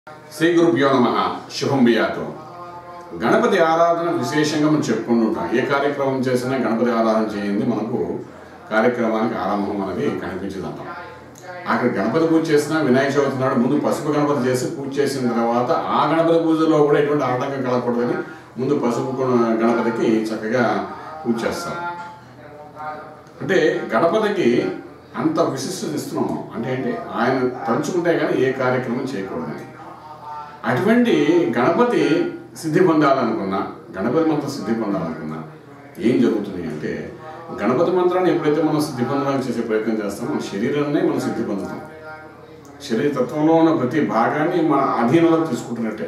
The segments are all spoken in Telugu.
శ్రీ గురుభ్యో నమ శుభం బియాతో గణపతి ఆరాధన విశేషంగా మనం చెప్పుకుంటూ ఉంటాం ఏ కార్యక్రమం చేసినా గణపతి ఆరాధన చేయండి మనకు కార్యక్రమానికి ఆరంభం అనేది కనిపించదంటాం అక్కడ గణపతి పూజ చేసినా వినాయక చవితి నాడు ముందు పసుపు గణపతి చేసి పూజ చేసిన తర్వాత ఆ గణపతి పూజలో కూడా ఎటువంటి ఆటంకం కలగకూడదని ముందు పసుపు గుణ- గణపతికి చక్కగా పూజ చేస్తాం అంటే గణపతికి అంత విశిష్టత ఇస్తున్నాము అంటే ఏంటి ఆయన తలుచుకుంటే కానీ ఏ కార్యక్రమం చేయకూడదని అటువంటి గణపతి సిద్ధి పొందాలనుకున్నా గణపతి మంత్రం సిద్ధి పొందాలనుకున్నా ఏం జరుగుతుంది అంటే గణపతి మంత్రాన్ని ఎప్పుడైతే మనం సిద్ధి పొందడానికి చేసే ప్రయత్నం చేస్తామో మన శరీరాన్నే మనం సిద్ధి పొందుతాం శరీర తత్వంలో ఉన్న ప్రతి భాగాన్ని మన అధీనంలోకి తీసుకుంటున్నట్టే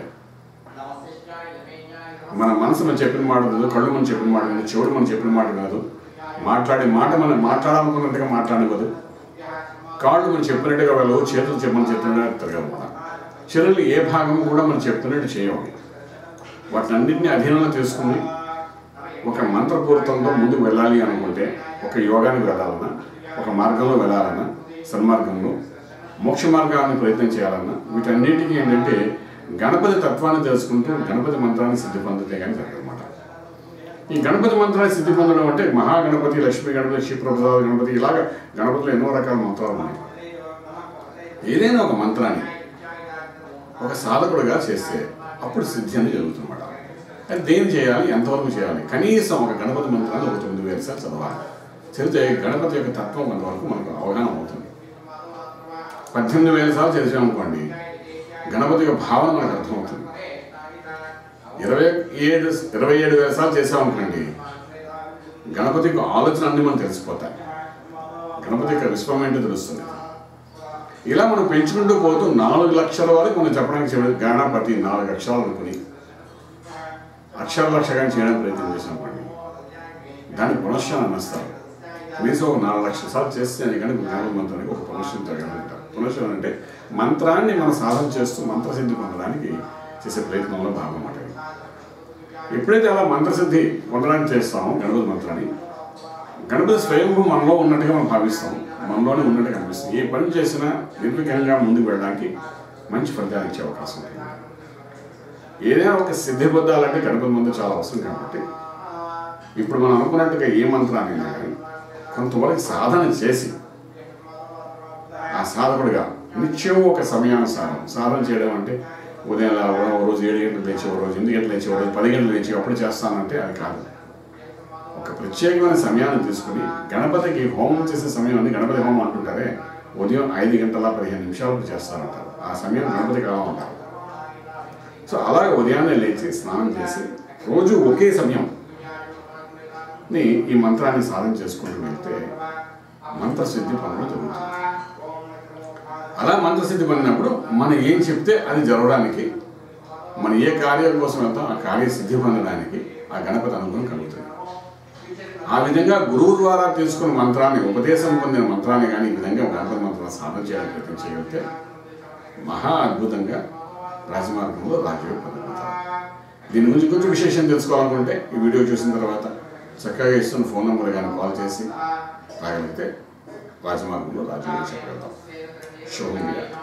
మన మనసు మనం చెప్పిన మాట వినదు కళ్ళు మనం చెప్పిన మాట వినదు చెవుడు మనం చెప్పిన మాట వినదు మాట్లాడే మాట మనం మాట్లాడాలనుకున్నట్టుగా మాట్లాడనివ్వదు కాళ్ళు మనం చెప్పినట్టుగా వెళ్ళవు చేతులు చెప్పమని చెప్పినట్టు తిరగదు మన చెరువులు ఏ భాగం కూడా మనం చెప్పినట్టు చేయవు వాటినన్నింటినీ అధీనంలో తీసుకుని ఒక మంత్రపూరితంతో ముందుకు వెళ్ళాలి అనుకుంటే ఒక యోగానికి వెళ్ళాలన్నా ఒక మార్గంలో వెళ్ళాలన్నా సన్మార్గంలో మోక్ష మార్గాన్ని ప్రయత్నం చేయాలన్నా వీటన్నిటికీ ఏంటంటే గణపతి తత్వాన్ని తెలుసుకుంటూ గణపతి మంత్రాన్ని సిద్ధి పొందితే కానీ జరగదన్నమాట ఈ గణపతి మంత్రాన్ని సిద్ధి పొందడం అంటే మహాగణపతి లక్ష్మీ గణపతి క్షిప్రప్రసాద గణపతి ఇలాగ గణపతిలో ఎన్నో రకాల మంత్రాలు ఉన్నాయి ఏదైనా ఒక మంత్రాన్ని ఒక సాధకుడుగా చేస్తే అప్పుడు సిద్ధి అనేది జరుగుతుందన్నమాట అది దేని చేయాలి ఎంతవరకు చేయాలి కనీసం ఒక గణపతి మంత్రాన్ని ఒక తొమ్మిది వేల సార్లు చదవాలి చదివితే గణపతి యొక్క తత్వం కొంతవరకు మనకు అవగాహన అవుతుంది పద్దెనిమిది వేల సార్లు చదివామనుకోండి గణపతి యొక్క భావన మనకు అర్థమవుతుంది ఇరవై ఏడు ఇరవై ఏడు వేల సార్లు చేసామనుకోండి గణపతి యొక్క ఆలోచన అన్ని మనకు తెలిసిపోతాయి గణపతి యొక్క విశ్వం ఏంటో తెలుస్తుంది ఇలా మనం పెంచుకుంటూ పోతూ నాలుగు లక్షల వరకు మనం చెప్పడానికి చేయడం గణపతి నాలుగు అక్షరాలు అనుకుని అక్షర లక్షగా చేయడానికి ప్రయత్నం చేసామనుకోండి దాన్ని పునశ్చరణ అనిస్తారు కనీసం ఒక నాలుగు లక్షల సార్లు చేస్తే అని కానీ గణపతి మంత్రానికి ఒక పునశ్చరణ జరగదంటారు పునశ్చరణ అంటే మంత్రాన్ని మనం సాధన చేస్తూ మంత్రసిద్ధి పొందడానికి చేసే ప్రయత్నంలో భాగం అన్నమాట ఇది. ఎప్పుడైతే అలా మంత్రసిద్ధి పొందడానికి చేస్తామో గణపతి మంత్రాన్ని గణపతి స్వయంభూ మనలో ఉన్నట్టుగా మనం భావిస్తాం మనలోనే ఉన్నట్టుగా అనిపిస్తుంది ఏ పని చేసినా నిర్విఘ్నంగా ముందుకు వెళ్ళడానికి మంచి ఫలితాలు ఇచ్చే అవకాశం ఉంటుంది ఏదైనా ఒక సిద్ధి పొందాలంటే గణపతి మంత్రం చాలా అవసరం కాబట్టి ఇప్పుడు మనం అనుకున్నట్టుగా ఏ మంత్రాన్ని కానీ కొంతవరకు సాధన చేసి ఆ సాధకుడిగా నిత్యం ఒక సమయానుసారం సాధన చేయడం అంటే ఉదయం లేవడం, ఓ రోజు ఏడు గంటలు లేచి ఓ రోజు ఎనిమిది గంటలు లేచి ఓ రోజు పది గంటలు లేచి అప్పుడు చేస్తానంటే అది కాదు ఒక ప్రత్యేకమైన సమయాన్ని తీసుకుని గణపతికి హోమం చేసే సమయం అని గణపతి హోమం అంటుంటారే ఉదయం ఐదు గంటల పదిహేను నిమిషాలకు చేస్తారంటారు ఆ సమయం గణపతి కాలం అంటారు సో అలాగే ఉదయాన్నే లేచి స్నానం చేసి రోజు ఒకే సమయం ని ఈ మంత్రాన్ని సాధన చేసుకుంటూ వెళ్తే మంత్రసిద్ధి పొందడం జరుగుతుంది అలా మంత్రసిద్ధి పొందినప్పుడు మనం ఏం చెప్తే అది జరగడానికి మనం ఏ కార్యం కోసం వెళ్తాం ఆ కార్య సిద్ధి పొందడానికి ఆ గణపతి అనుగ్రహం కలుగుతుంది ఆ విధంగా గురువు ద్వారా తీసుకున్న మంత్రాన్ని ఉపదేశం పొందిన మంత్రాన్ని కానీ ఈ విధంగా గణపతి మంత్రాన్ని సాధన చేయడానికి ప్రయత్నం చేయగలిగితే మహా అద్భుతంగా రాజమార్గంలో రాజయోగ పొందగలుగుతారు దీని గురించి కొంచెం విశేషం తెలుసుకోవాలనుకుంటే ఈ వీడియో చూసిన తర్వాత చక్కగా ఇస్తున్న ఫోన్ నెంబర్ కానీ కాల్ చేసి రాగలిగితే రాజమార్గంలో రాజయోగం చెప్పగలుగుతాం శుభం